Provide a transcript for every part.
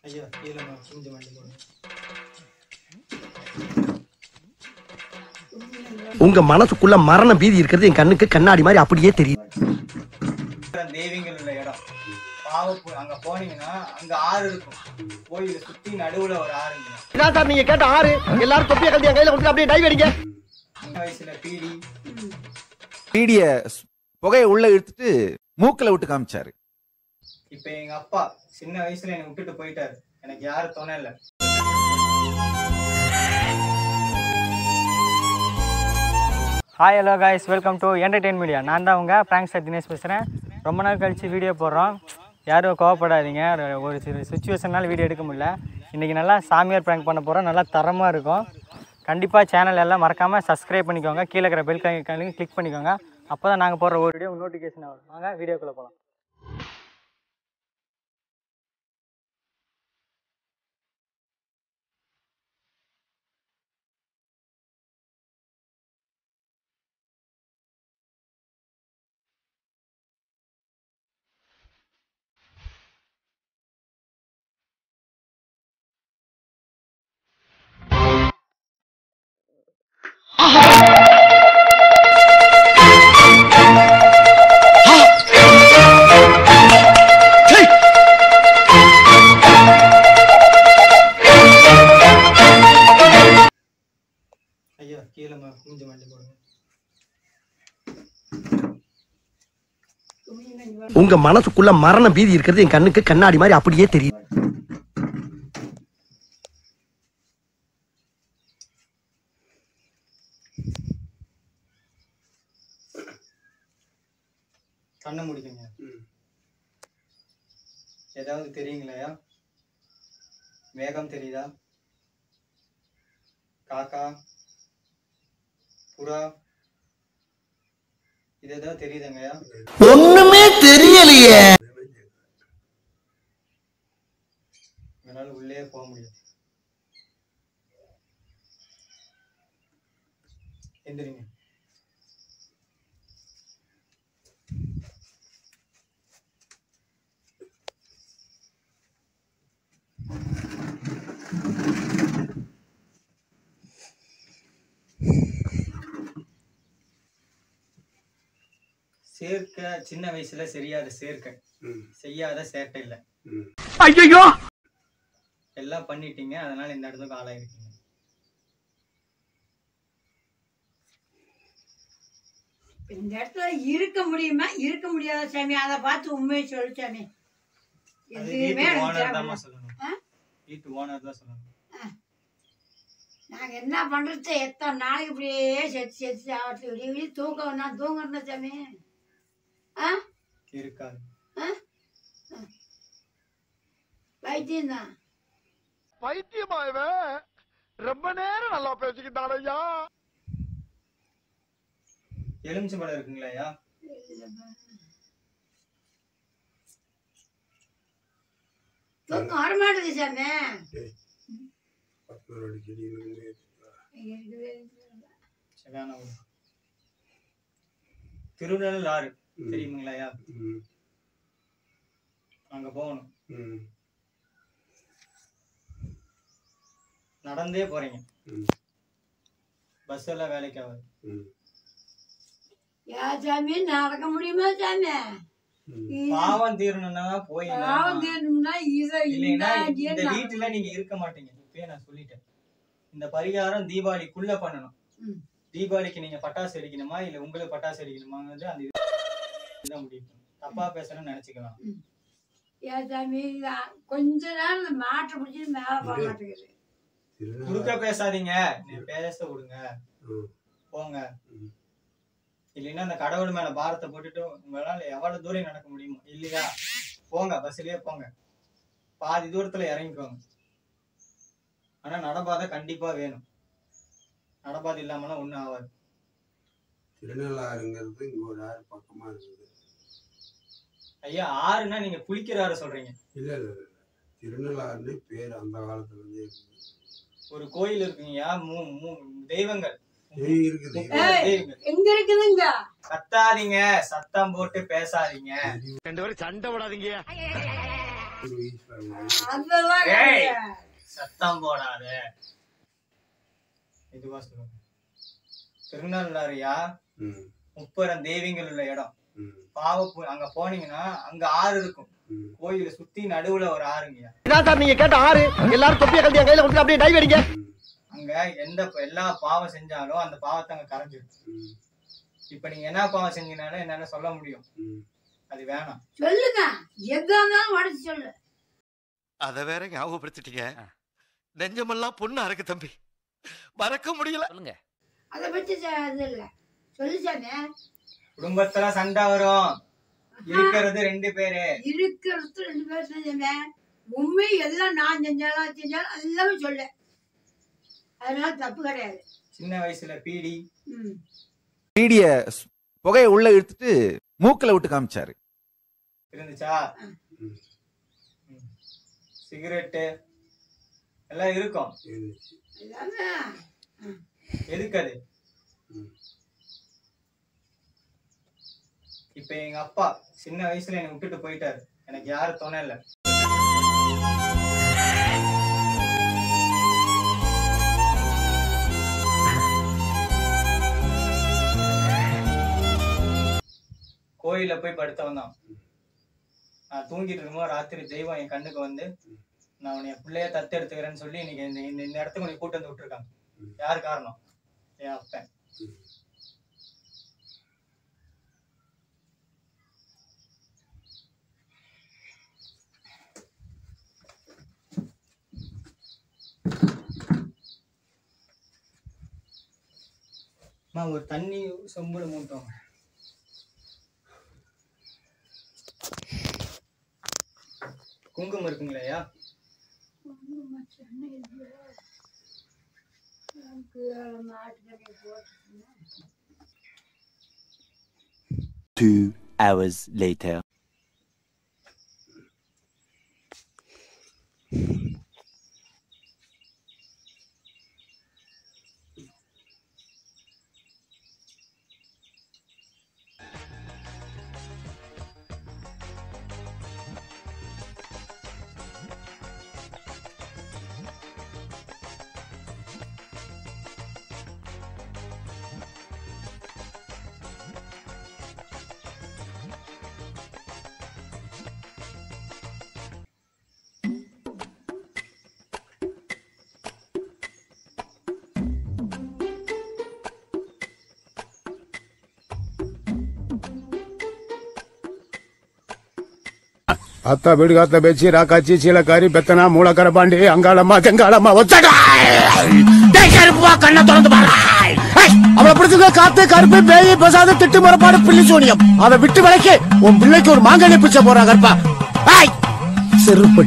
ஐயா கீழே குஞ்சு வண்டி போடுங்க உங்க மனசுக்குள்ள மரண பீதி இருக்கிறது என் கண்ணுக்கு கண்ணாடி மாதிரி அப்படியே தெரியுது தெய்வங்கள் உள்ள இடம் பாவப்பூ அங்க போனீங்கன்னா அங்க ஆறு இருக்கும் கோயில சுத்தி நடுவுல ஒரு ஆறுங்க என்ன சார் நீங்க கேட்ட ஆறு எல்லாரும் தொப்பிய கல்வி என் கையில கொடுத்து அப்படியே டைவ் அடிங்க சின்ன வயசுல பீடி பீடிய ஸ்- புகையை உள்ள இழுத்துட்டு மூக்குல விட்டு காமிச்சாரு இப்ப எங்க அப்பா சின்ன வயசுல என்னை விட்டுட்டு போயிட்டாரு எனக்கு யாரும் துணை இல்ல hi hello guys welcome to entertain media நான் தான் உங்க பிராங்க் சார் தினேஷ் பேசுகிறேன் ரொம்ப நாள் கழிச்சு வீடியோ போடுறோம் யாரும் கோவப்படாதீங்க ஒரு- ஒரு சில சுச்சுவேஷனால் வீடியோ எடுக்க முடியல இன்றைக்கி நல்லா சாமியார் ப்ராங்க் பண்ண போகிறோம் நல்லா தரமாக இருக்கும் கண்டிப்பாக சேனல் எல்லாம் மறக்காமல் சப்ஸ்கிரைப் பண்ணிக்கோங்க கீழே இருக்கிற பெல் கலையும் கிளிக் பண்ணிக்கோங்க அப்போ தான் நாங்கள் போடுற ஒரு வீடியோ நோட்டிஃபிகேஷன் வரும் வாங்க வீடியோக்குள்ளே போகலாம் ஐயா கீழே குஞ்சு வண்டி போடுங்க உங்க மனசுக்குள்ள மரண பீதி இருக்கிறது என் கண்ணுக்கு கண்ணாடி மாதிரி அப்படியே தெரியுது கண்ணை முடிக்குங்க ஏதாவது தெரியுங்களையா மேகம் தெரியுதா காக்கா புறா இது ஏதாவது தெரியுதுங்கய்யா ஒண்ணுமே தெரியலையே என்னால் உள்ளே போக முடியாது எந்திரிங்க சேர்க்க சின்ன வயசுல சரியாத சேர்க்க செய்யாத சேட்டை இல்லை ஐயோ எல்லாம் பண்ணிட்டீங்க அதனால இந்த இடத்துக்கு ஆளாயிருக்கீங்க இந்த இடத்துல இருக்க முடியுமா இருக்க முடியாத சாமி அதை பார்த்து உண்மையை சொல்லு சாமி அது எதுவுமே வீட்டு எனக்கு ஓனர் தேவையில்ல. தான் சொல்லணும் ஆ? வீட்டு ஓனர் தான் சொல்லணும் நாங்க என்ன பண்றது எத்தனை நாளைக்கு இப்படியே செத்து செத்து சாவட்டு விடிய விடிய தூக்கம் நான் தூங்குறேன் சாமி ஆ இருக்காது வைத்தியம் தான் பைத்தியமா இவன் ரொம்ப நேரம் நல்லா பேசிக்கிட்டான் ஐயா எலுமிச்சம்பழம் இருக்குங்களா ஐயா தூக்கம் வர மாட்டேது சாமி சரியான ஊர் திருநெல் ஆறு தெரியுங்களா ஐயா அங்க போகணும் நடந்தே போறீங்க பஸ் எல்லாம் வேலைக்கு ஆகாது யா சாமி நடக்க முடியுமா சாமி பாவம் தீரணும்னா போய் பாவம் தீரணும்னா இதை இல்லைன்னா இந்த இந்த என்ன- வீட்டுல நீங்க இருக்க மாட்டீங்க இப்பயே நான் சொல்லிட்டேன் இந்த பரிகாரம் தீபாவளிக்குள்ள பண்ணணும் ம். தீபாவளிக்கு நீங்க பட்டாசு வெடிக்கணுமா இல்ல உங்களுக்கு பட்டாசு வெடிக்கணுமாங்கிறது அந்த இது- இதுதான் முடிவு பண்ணணும். தப்பா பேசணும்னு நினைச்சுக்கலாம் யா சாமி இது கொஞ்ச நேரம் இந்த மாட்டை பிடிச்சி மேல போக மாட்டேங்குது குறுக்க பேசாதீங்க நீ பேச விடுங்க போங்க இல்லைன்னா அந்த கடவுள் மேல பாரத்தை போட்டுட்டு உங்களால எவ்வளவு தூரம் நடக்க முடியுமோ இல்லையா போங்க பஸ்லயே போங்க பாதி தூரத்துல இறங்கிக்கோங்க ஆனா நடபாதை கண்டிப்பா வேணும் நடபாதை இல்லாமலாம் ஒண்ணும் ஆகாது திருநள்ளாறுங்கிறது இங்க ஒரு ஆறு பக்கமா இருக்குது ஐயா ஆறுனா நீங்க குளிக்கிற ஆறு சொல்றீங்க இல்ல இல்ல இல்ல திருநள்ளாறுன்னு பேர் அந்த காலத்துல இருந்தே இருக்குது ஒரு கோயில் இருக்குங்கய்யா மூ மூ தெய்வங்கள் ஏய், இருக்குது முப்பது தெய்வங்கள் எங்க இருக்குதுங்க கத்தாதீங்க சத்தம் போட்டு பேசாதீங்க ரெண்டு பேரும் சண்டை விடாதீங்க ஒரு வயசுல இருக்கும். அதெல்லாம் ஏய். கிடையாது. சத்தம் போடாத இதுவா சொல்லுங்க திருநள்ளாரியா ம், முப்பரம் தெய்வங்கள் உள்ள இடம் ம், பாவ பு- அங்க போனீங்கன்னா அங்க ஆறு இருக்கும் ம். கோயிலை சுத்தி நடுவுல ஒரு ஆறுங்கய்யா இதான் சார் நீங்க கேட்ட ஆறு எல்லாரும் தொப்பியை கட்டி என் கையில கொடுத்து அப்படியே டை அடிங்க அங்க எந்த ப- எல்லா பாவம் செஞ்சாலும் அந்த பாவத்தை அங்க கரைஞ்சிடும் ம், இப்ப நீங்க என்ன பாவம் செஞ்சீங்கனாலும் என்னால சொல்ல முடியும் ம். அது வேணாம் சொல்லுங்க எதா இருந்தாலும் உடச்சு சொல்லு அத வேற ஞாபகப்படுத்திட்டீங்க நெஞ்சமெல்லாம் பொண்ணு அறக்கு தம்பி மறக்க முடியல சொல்லுங்க அதை பத்தி ச- இது இல்ல சொல்லு சாமி குடும்பத்துல சண்டை வரும் இருக்கிறது ரெண்டு பேரு இருக்கிறது ரெண்டு பேர் செஞ்சமே உண்மை எல்லாம் நான் செஞ்சாலும் செஞ்சாலும் எல்லாமே சொல்லு அதனால தப்பு கிடையாது சின்ன வயசுல பீடி ம் பீடிய ஸ்- புகையை உள்ள இழுத்துட்டு மூக்குல விட்டு காமிச்சாரு இருந்துச்சா ம். ம். சிகரெட்டு எல்லாம் இருக்கும் இருந்துச்சு. எல்லாமே எதுக்கு அது ம். இப்ப எங்க அப்பா சின்ன வயசுல என்னை விட்டுட்டு போயிட்டாரு எனக்கு யாரும் துணை இல்ல கோயில்ல போய் படுத்தவன் தான் நான் தூங்கிட்டு இருக்கும்போது ராத்திரி தெய்வம் என் கண்ணுக்கு வந்து நான் உன்னை என் பிள்ளைய தத்து எடுத்துக்கிறேன்னு சொல்லி இன்னைக்கு இந்த இந்த- இந்த இடத்துக்கு உன்னை கூட்டு வந்து விட்டுருக்காங்க யார் காரணம் என் அப்பன் அம்மா ஒரு தண்ணி சொம்புல மூட்டோம் குங்குமம் இருக்குங்களா Two hours later. అత్త బిడుగత్త బెచ్చి రాకాచి చీలకారి బెత్తన మూలకర బండి అంగాళమ్మ చెంగాళమ్మ వచ్చాడా கண்ணை திறந்து பாரு அவளை பிடிச்சிருக்க காத்து கருப்பு பேய் பசாத திட்டு முறப்பாடு பிள்ளி சூனியம் அதை விட்டு விலைக்கு உன் பிள்ளைக்கு ஒரு மாங்கனி பிச்சை போறா கருப்பா ஏய், செருப்பு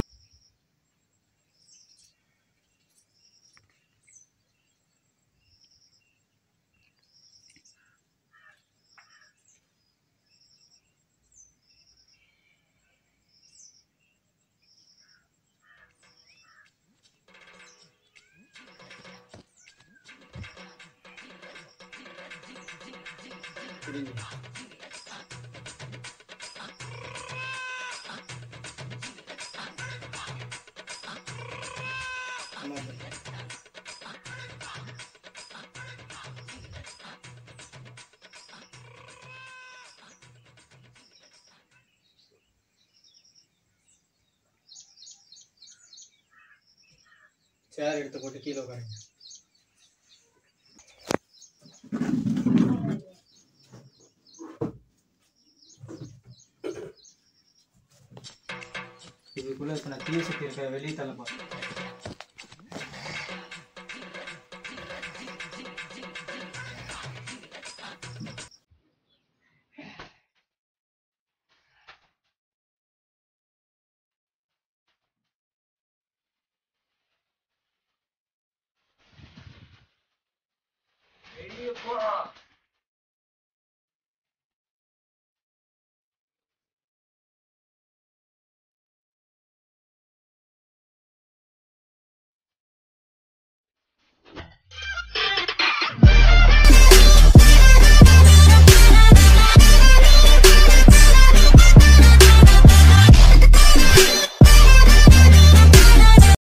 சேர் எடுத்து போட்டு கீழே உட்காருங்க இதுக்குள்ள இப்ப நான் தீய சக்தி இருக்கிற வெளியே தள்ள போறேன்